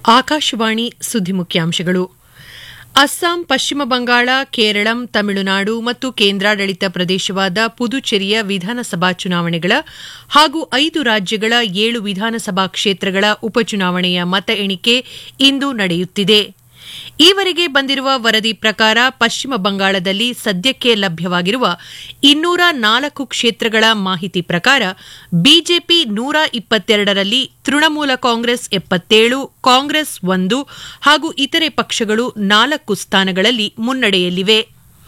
ಆಕಾಶವಾಣಿ ಸುದ್ದಿ ಮುಖ್ಯಾಂಶಗಳು ಅಸ್ಸಾಂ ಪಶ್ಚಿಮ ಬಂಗಾಳ ಕೇರಳಂ ತಮಿಳುನಾಡು ಮತ್ತು ಕೇಂದ್ರಾಡಳಿತ ಪ್ರದೇಶವಾದ ಪುದುಚೇರಿಯ ವಿಧಾನಸಭಾ ಚುನಾವಣೆಗಳ ಹಾಗೂ ಐದು ರಾಜ್ಯಗಳ ಏಳು ವಿಧಾನಸಭಾ ಕ್ಷೇತ್ರಗಳ ಉಪಚುನಾವಣೆಯ ಮತ ಎಣಿಕೆ ಇಂದು ನಡೆಯುತ್ತಿದೆ ಈವರೆಗೆ ಬಂದಿರುವ ವರದಿ ಪ್ರಕಾರ ಪಶ್ಚಿಮ ಬಂಗಾಳದಲ್ಲಿ ಸದ್ಯಕ್ಕೆ ಲಭ್ಯವಾಗಿರುವ ಇನ್ನೂರ ನಾಲ್ಕು ಕ್ಷೇತ್ರಗಳ ಮಾಹಿತಿ ಪ್ರಕಾರ ಬಿಜೆಪಿ ನೂರ ಇಪ್ಪತ್ತೆರಡರಲ್ಲಿ ತೃಣಮೂಲ ಕಾಂಗ್ರೆಸ್ ಎಪ್ಪತ್ತೇಳು ಕಾಂಗ್ರೆಸ್ ಒಂದು ಹಾಗೂ ಇತರೆ ಪಕ್ಷಗಳು ನಾಲ್ಕು ಸ್ಥಾನಗಳಲ್ಲಿ ಮುನ್ನಡೆಯಲ್ಲಿವೆ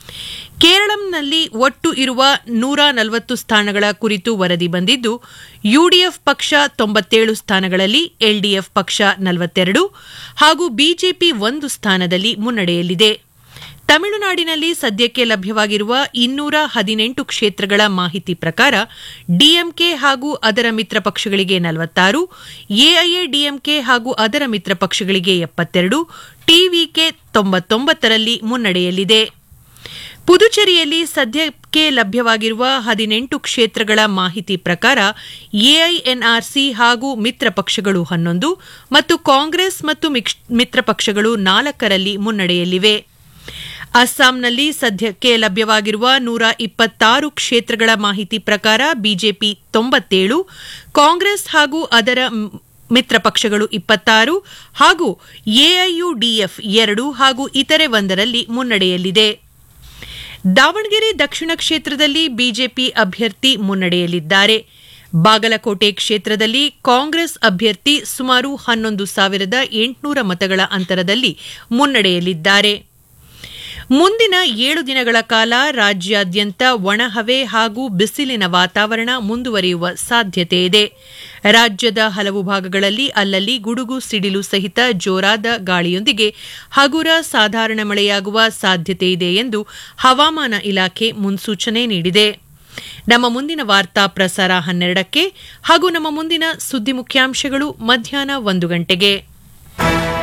ಕೇರಳಂನಲ್ಲಿ ಒಟ್ಟು ಇರುವ ನೂರ ನಲವತ್ತು ಸ್ಥಾನಗಳ ಕುರಿತು ವರದಿ ಬಂದಿದ್ದು ಯುಡಿಎಫ್ ಪಕ್ಷ ತೊಂಬತ್ತೇಳು ಸ್ಥಾನಗಳಲ್ಲಿ ಎಲ್ಡಿಎಫ್ ಪಕ್ಷ ನಲವತ್ತೆರಡು ಹಾಗೂ ಬಿಜೆಪಿ ಒಂದು ಸ್ಥಾನದಲ್ಲಿ ಮುನ್ನಡೆಯಲ್ಲಿದೆ ತಮಿಳುನಾಡಿನಲ್ಲಿ ಸದ್ಯಕ್ಕೆ ಲಭ್ಯವಾಗಿರುವ ಇನ್ನೂರ ಹದಿನೆಂಟು ಕ್ಷೇತ್ರಗಳ ಮಾಹಿತಿ ಪ್ರಕಾರ ಡಿಎಂಕೆ ಹಾಗೂ ಅದರ ಮಿತ್ರ ಪಕ್ಷಗಳಿಗೆ ನಲವತ್ತಾರು ಎಐಎಡಿಎಂಕೆ ಹಾಗೂ ಅದರ ಮಿತ್ರ ಪಕ್ಷಗಳಿಗೆ ಎಪ್ಪತ್ತೆರಡು ಟಿವಿಕೆ ತೊಂಬತ್ತೊಂಬತ್ತರಲ್ಲಿ ಮುನ್ನಡೆಯಲ್ಲಿದೆ ಪುದುಚೇರಿಯಲ್ಲಿ ಸದ್ಯಕ್ಕೆ ಲಭ್ಯವಾಗಿರುವ ಹದಿನೆಂಟು ಕ್ಷೇತ್ರಗಳ ಮಾಹಿತಿ ಪ್ರಕಾರ ಎಐಎನ್ಆರ್ಸಿ ಹಾಗೂ ಮಿತ್ರ ಪಕ್ಷಗಳು ಹನ್ನೊಂದು ಮತ್ತು ಕಾಂಗ್ರೆಸ್ ಮತ್ತು ಮಿತ್ರ ಪಕ್ಷಗಳು ನಾಲ್ಕರಲ್ಲಿ ಮುನ್ನಡೆಯಲ್ಲಿವೆ ಅಸ್ಸಾಂನಲ್ಲಿ ಸದ್ಯಕ್ಕೆ ಲಭ್ಯವಾಗಿರುವ ನೂರ ಇಪ್ಪತ್ತಾರು ಕ್ಷೇತ್ರಗಳ ಮಾಹಿತಿ ಪ್ರಕಾರ ಬಿಜೆಪಿ ತೊಂಬತ್ತೇಳು ಕಾಂಗ್ರೆಸ್ ಹಾಗೂ ಅದರ ಮಿತ್ರ ಪಕ್ಷಗಳು ಇಪ್ಪತ್ತಾರು ಹಾಗೂ ಎಐಯುಡಿಎಫ್ ಎರಡು ಹಾಗೂ ಇತರೆ ಒಂದರಲ್ಲಿ ಮುನ್ನಡೆಯಲ್ಲಿದೆ ದಾವಣಗೆರೆ ದಕ್ಷಿಣ ಕ್ಷೇತ್ರದಲ್ಲಿ ಬಿಜೆಪಿ ಅಭ್ಯರ್ಥಿ ಮುನ್ನಡೆಯಲಿದ್ದಾರೆ ಬಾಗಲಕೋಟೆ ಕ್ಷೇತ್ರದಲ್ಲಿ ಕಾಂಗ್ರೆಸ್ ಅಭ್ಯರ್ಥಿ ಸುಮಾರು ಹನ್ನೊಂದು ಸಾವಿರದ ಎಂಟುನೂರ ಮತಗಳ ಅಂತರದಲ್ಲಿ ಮುನ್ನಡೆಯಲಿದ್ದಾರೆ ಮುಂದಿನ ಏಳು ದಿನಗಳ ಕಾಲ ರಾಜ್ಯಾದ್ಯಂತ ಒಣಹವೆ ಹಾಗೂ ಬಿಸಿಲಿನ ವಾತಾವರಣ ಮುಂದುವರಿಯುವ ಸಾಧ್ಯತೆ ಇದೆ ರಾಜ್ಯದ ಹಲವು ಭಾಗಗಳಲ್ಲಿ ಅಲ್ಲಲ್ಲಿ ಗುಡುಗು ಸಿಡಿಲು ಸಹಿತ ಜೋರಾದ ಗಾಳಿಯೊಂದಿಗೆ ಹಗುರ ಸಾಧಾರಣ ಮಳೆಯಾಗುವ ಸಾಧ್ಯತೆ ಇದೆ ಎಂದು ಹವಾಮಾನ ಇಲಾಖೆ ಮುನ್ಸೂಚನೆ ನೀಡಿದೆ ನಮ್ಮ ಮುಂದಿನ ವಾರ್ತಾ ಪ್ರಸಾರ ಹನ್ನೆರಡಕ್ಕೆ ಹಾಗೂ ನಮ್ಮ ಮುಂದಿನ ಸುದ್ದಿ ಮುಖ್ಯಾಂಶಗಳು ಮಧ್ಯಾಹ್ನ ಒಂದು ಗಂಟೆಗೆ